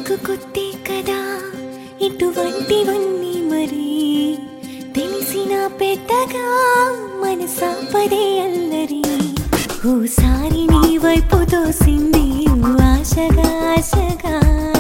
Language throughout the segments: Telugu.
నాకు కొత్తే కదా ఇటువంటివన్నీ మరి తెలిసిన పెద్దగా మనసాపదే అల్లరి ఓసారి నీ వైపు తోసింది ఆశగా ఆశగా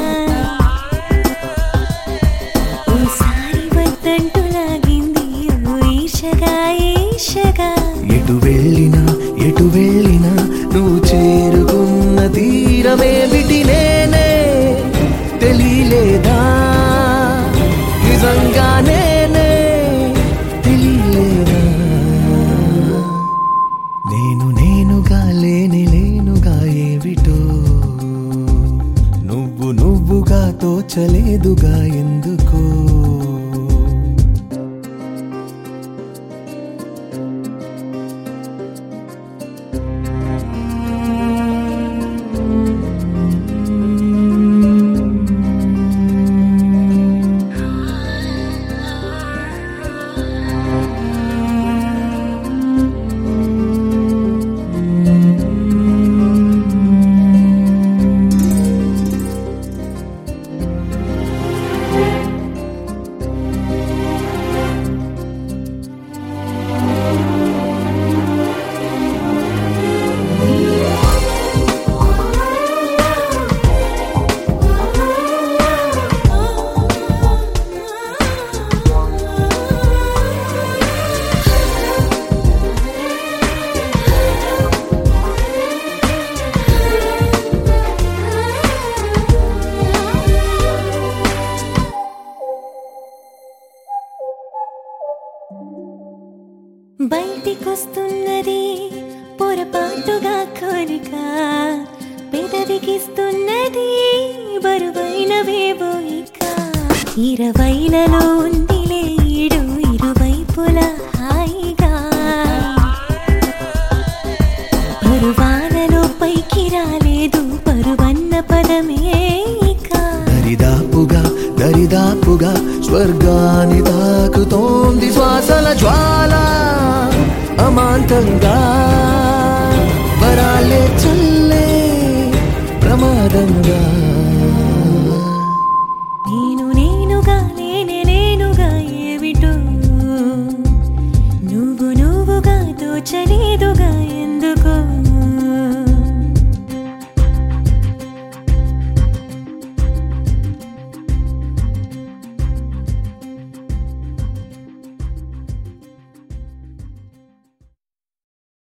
ఓసారి వద్దంటూ లాగింది ఈషగా ఈషగా ఎటు వెళ్ళినా ఎటు వెళ్ళినా నువ్వు చేరుకున్న తీరమేమిటి నేనే తెలియలేదా నిజంగా నేనే తెలియలేదా నేను నేనుగా లేని లేనుగా ఏవిటో నువ్వు నువ్వుగా తోచలేదుగా ఎందుకో బయటికొస్తున్నది పొరపాటుగా కోరిక పెదవికిస్తున్నది బరువైనవేవో ఇక ఇరవైలలో ఉందిలే ఈడు ఇరువైపుల హాయిగా పరువాలలో పైకి రాలేదు పరువన్న పదమే ఇక దరిదాపుగా దరిదాపుగా స్వర్గాన్ని తాకుతోంది శ్వాసల జ్వాల అమాంతంగా వరాలే చల్లే ప్రమాదంగా